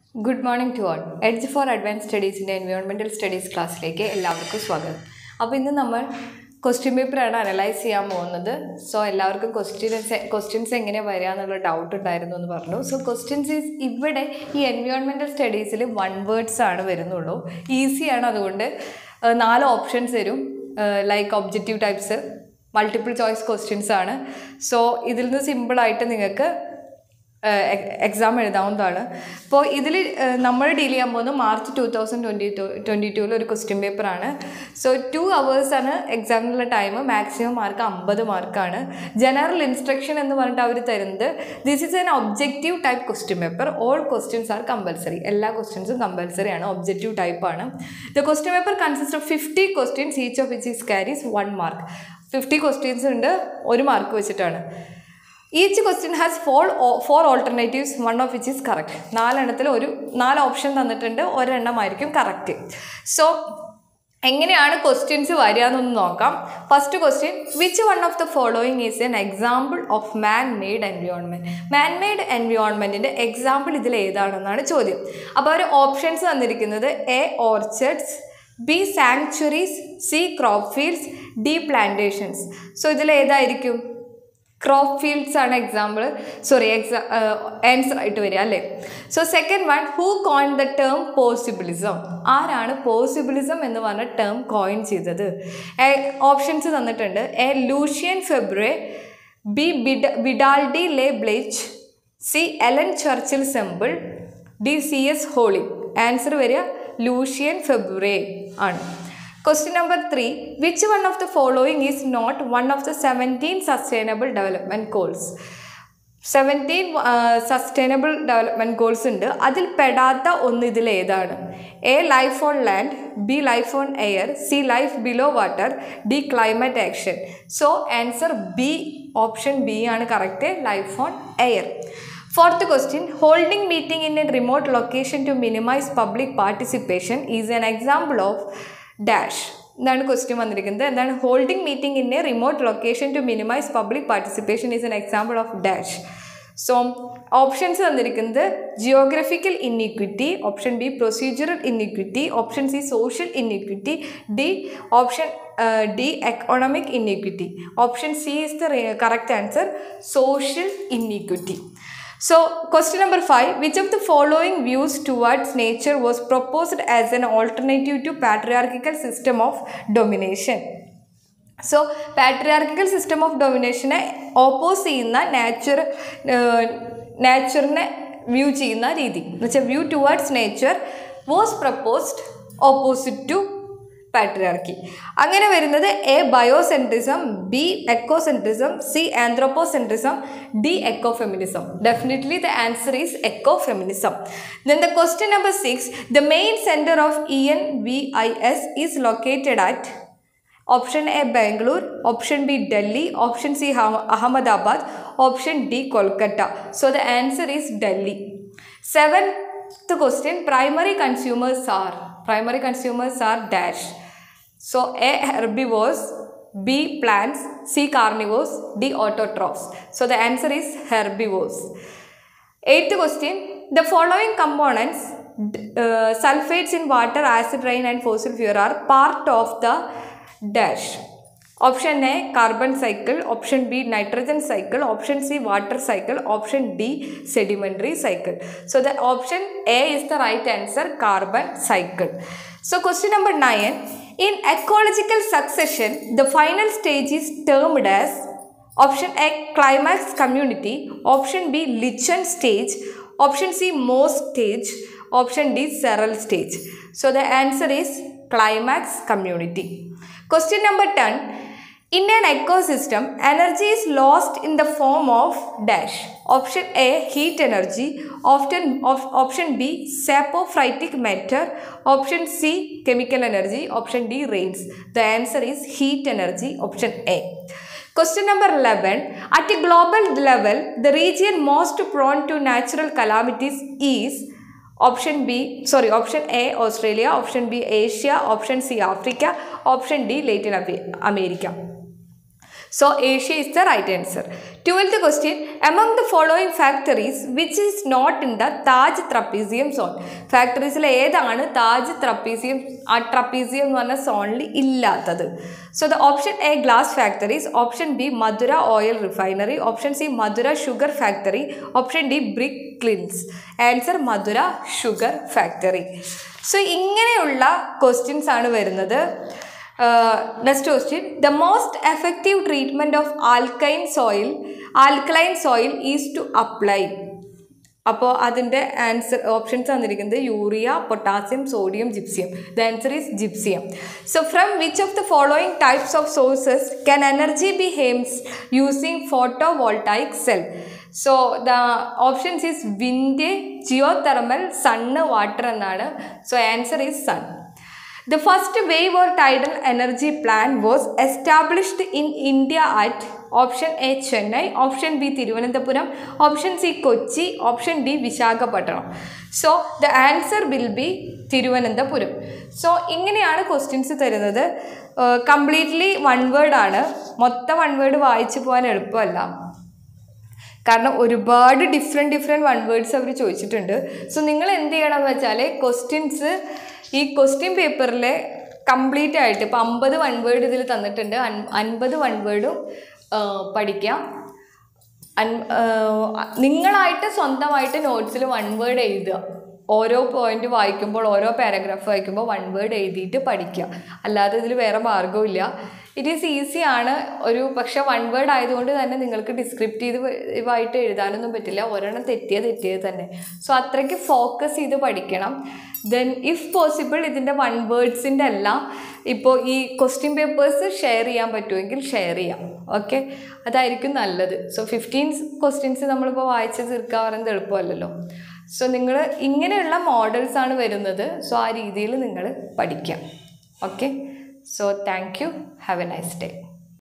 Good morning to all Edge for Advance സ്റ്റഡീസിൻ്റെ environmental studies ക്ലാസ്സിലേക്ക് എല്ലാവർക്കും സ്വാഗതം അപ്പോൾ ഇന്ന് നമ്മൾ ക്വസ്റ്റ്യൻ പേപ്പറാണ് അനലൈസ് ചെയ്യാൻ പോകുന്നത് സോ എല്ലാവർക്കും ക്വസ്റ്റ്യൻസ് ക്വസ്റ്റ്യൻസ് എങ്ങനെ വരിക എന്നുള്ള ഡൗട്ട് ഉണ്ടായിരുന്നു എന്ന് പറഞ്ഞു സോ ക്വസ്റ്റ്യൻസ് ഈസ് ഇവിടെ ഈ എൻവയോൺമെൻറ്റൽ സ്റ്റഡീസിൽ വൺ വേർഡ്സ് ആണ് വരുന്നുള്ളൂ ഈസിയാണ് അതുകൊണ്ട് ഏഹ്, നാല് ഓപ്ഷൻസ് തരും like objective types multiple choice questions ആണ് സോ ഇതിൽ നിന്ന് സിമ്പിളായിട്ട് നിങ്ങൾക്ക് എക്സാം എഴുതാവുന്നതാണ് അപ്പോൾ ഇതിൽ നമ്മൾ ഡീൽ ചെയ്യാൻ പോകുന്നത് March two thousand twenty two twenty ടൂവിൽ ഒരു ക്വസ്റ്റ്യൻ പേപ്പറാണ് സോ ടു ആണ് എക്സാമിനുള്ള ടൈം മാക്സിമം മാർക്ക് അമ്പത് മാർക്കാണ് ജനറൽ ഇൻസ്ട്രക്ഷൻ എന്ന് പറഞ്ഞിട്ട് അവർ തരുന്നത് this is an objective type question paper all questions are compulsory എല്ലാ ക്വസ്റ്റ്യൻസും കമ്പൽസറി ആണ് ഒബ്ജക്റ്റീവ് ടൈപ്പ് ആണ് the question paper consist of fifty questions each of which is carries one mark fifty questions ഉണ്ട് ഒരു മാർക്ക് വെച്ചിട്ടാണ് each question has four four alternatives one of which is correct നാലെണ്ണത്തിൽ ഒരു നാല് ഓപ്ഷൻ തന്നിട്ടുണ്ട് ഒരെണ്ണമായിരിക്കും കറക്റ്റ് സോ എങ്ങനെയാണ് ക്വസ്റ്റ്യൻസ് വരിക എന്നൊന്ന് നോക്കാം first question which one of the following is an example of man made environment man made എൻവയോൺമെൻറ്റിൻ്റെ എക്സാമ്പിൾ ഇതിൽ ഏതാണെന്നാണ് ചോദ്യം അപ്പോൾ അവർ ഓപ്ഷൻസ് തന്നിരിക്കുന്നത് A orchards B sanctuaries C crop fields D plantations so ഇതിൽ ഏതായിരിക്കും ക്രോപ്പ് ഫീൽഡ്സ് ആണ് എക്സാമ്പിൾ സോറി എക്സാ ആൻസർ ആയിട്ട് വരിക അല്ലേ so second one who coin the term possibilism ആരാണ് പോസിബിളിസം എന്ന് പറഞ്ഞ ടേം കോയിൻ ചെയ്തത് ഓപ്ഷൻസ് തന്നിട്ടുണ്ട് A Lucien Febvre B Vida Vidal de la Blache C Ellen Churchill Semple D C S Holly answer വരിക Lucien Febvre ആണ് Question number three Which one of the following is not one of the 17 Sustainable Development Goals? Seventeen sustainable development goals ഉണ്ട് അതിൽ പെടാത്ത ഒന്ന് ഇതിൽ ഏതാണ് A life on land B life on air C life below water D climate action so answer B option B ആണ് correct life on air fourth question holding meeting in a remote location to minimize public participation is an example of dash എന്താണ് question വന്നിരിക്കുന്നത് എന്താണ് holding meeting in a remote location to minimize public participation is an example of dash so options തന്നിരിക്കുന്നത് geographical inequity option B procedural inequity option C social inequity D option D economic inequity option C is the correct answer social inequity So, question number five Which of the following views towards nature was proposed as an alternative to patriarchal system of domination? So patriarchical system of ഡൊമിനേഷനെ oppose ചെയ്യുന്ന nature നാച്ചുറിനെ view ചെയ്യുന്ന രീതി എന്ന് വെച്ചാൽ view towards nature was proposed opposite to patriarchy അങ്ങനെ വരുന്നത് A biocentrism B ecocentrism C anthropocentrism D ecofeminism definitely the answer is ecofeminism then the question number six the main centre of E N V I S is located at option A Bangalore option B Delhi option C Ahmedabad option D Kolkata so the answer is Delhi seventh question primary consumers are primary consumers are dash so A herbivores B plants C carnivores D autotrophs so the answer is herbivores Eighth question The following components, d- uh, sulfates in water, acid rain, and fossil fuel, are part of the dash. Option A carbon cycle, option B nitrogen cycle, option C water cycle, option D sedimentary cycle. So the option A is the right answer carbon cycle. So question number 9 In ecological succession, the final stage is termed as Option A climax community, option B lichen stage, option C Morse stage, option D Seral stage. So the answer is climax community. Question number 10. In an ecosystem, energy is lost in the form of dash. Option A heat energy, option, of, option B saprophytic matter, option C chemical energy, option D rains. The answer is heat energy, option A. Question number 11. At a global level, the region most prone to natural calamities is option B, sorry, option A, Australia, option B, Asia, option C, Africa, option D, Latin Ame- America. So Asia is the right answer twelfth question among the following factories which is not in the Taj trapezium zone ഫാക്ടറീസിൽ ഏതാണ് Taj trapezium ആ trapezium എന്ന് പറഞ്ഞ സോണിൽ ഇല്ലാത്തത് so the option A glass factories option B Mathura oil refinery option C Mathura sugar factory option D brick kilns answer Mathura sugar factory so ഇങ്ങനെയുള്ള questions ആണ് വരുന്നത് next question the most effective treatment of alkyne soil alkaline soil is to apply അപ്പോൾ അതിൻ്റെ answer options തന്നിരിക്കുന്നത് urea potassium sodium gypsum the answer is gypsum so from which of the following types of sources can energy be harnessed using photovoltaic cell so the options is wind geothermal sun water എന്നാണ് so answer is sun The first wave or tidal energy plant was established in India at option A Chennai, option B Thiruvananthapuram, option C Kochi, option D Vishakhapatnam. So the answer will be Thiruvananthapuram so ഇങ്ങനെയാണ് questions തരുന്നത് completely one word ആണ് മൊത്തം one word വായിച്ചു പോകാൻ എളുപ്പമല്ല കാരണം ഒരുപാട് different different one words അവർ ചോദിച്ചിട്ടുണ്ട് സോ നിങ്ങൾ എന്ത് ചെയ്യണം എന്ന് വെച്ചാൽ ക്വസ്റ്റ്യൻസ് ഈ ക്വസ്റ്റ്യൻ പേപ്പറിൽ കംപ്ലീറ്റ് ആയിട്ട് ഇപ്പോൾ അമ്പത് വൺ വേർഡ് ഇതിൽ തന്നിട്ടുണ്ട് അൻ- അൻപത് വൺ വേർഡും പഠിക്കാം അൻ- ആ, നിങ്ങളായിട്ട് സ്വന്തമായിട്ട് നോട്ട്സിൽ വൺ വേർഡ് എഴുതുക ഓരോ പോയിന്റ് വായിക്കുമ്പോൾ ഓരോ പാരഗ്രാഫ് വായിക്കുമ്പോൾ വൺ വേർഡ് എഴുതിയിട്ട് പഠിക്കുക അല്ലാതെ ഇതിൽ വേറെ മാർഗ്ഗമില്ല ഇറ്റ് ഈസ് ഈസി ആണ് ഒരു പക്ഷെ വൺ വേർഡ് ആയതുകൊണ്ട് തന്നെ നിങ്ങൾക്ക് ഡിസ്ക്രിപ്റ്റീവ് ആയിട്ട് എഴുതാനൊന്നും പറ്റില്ല ഒരെണ്ണം തെറ്റിയത് തെറ്റിയത് തന്നെ സോ അത്രയ്ക്ക് ഫോക്കസ് ചെയ്ത് പഠിക്കണം ദെൻ ഇഫ് പോസിബിൾ ഇതിൻ്റെ വൺ വേർഡ്സിൻ്റെ എല്ലാം ഇപ്പോൾ ഈ ക്വസ്റ്റ്യൻ പേപ്പേഴ്സ് ഷെയർ ചെയ്യാൻ പറ്റുമെങ്കിൽ ഷെയർ ചെയ്യാം ഓക്കെ അതായിരിക്കും നല്ലത് സോ ഫിഫ്റ്റീൻ ക്വസ്റ്റ്യൻസ് നമ്മളിപ്പോൾ വായിച്ച് തീർക്കാൻ പറയുന്നത് എളുപ്പമല്ലല്ലോ സോ നിങ്ങൾ ഇങ്ങനെയുള്ള മോഡൽസ് ആണ് വരുന്നത് സോ ആ രീതിയിൽ നിങ്ങൾ പഠിക്കാം okay so thank you have a nice day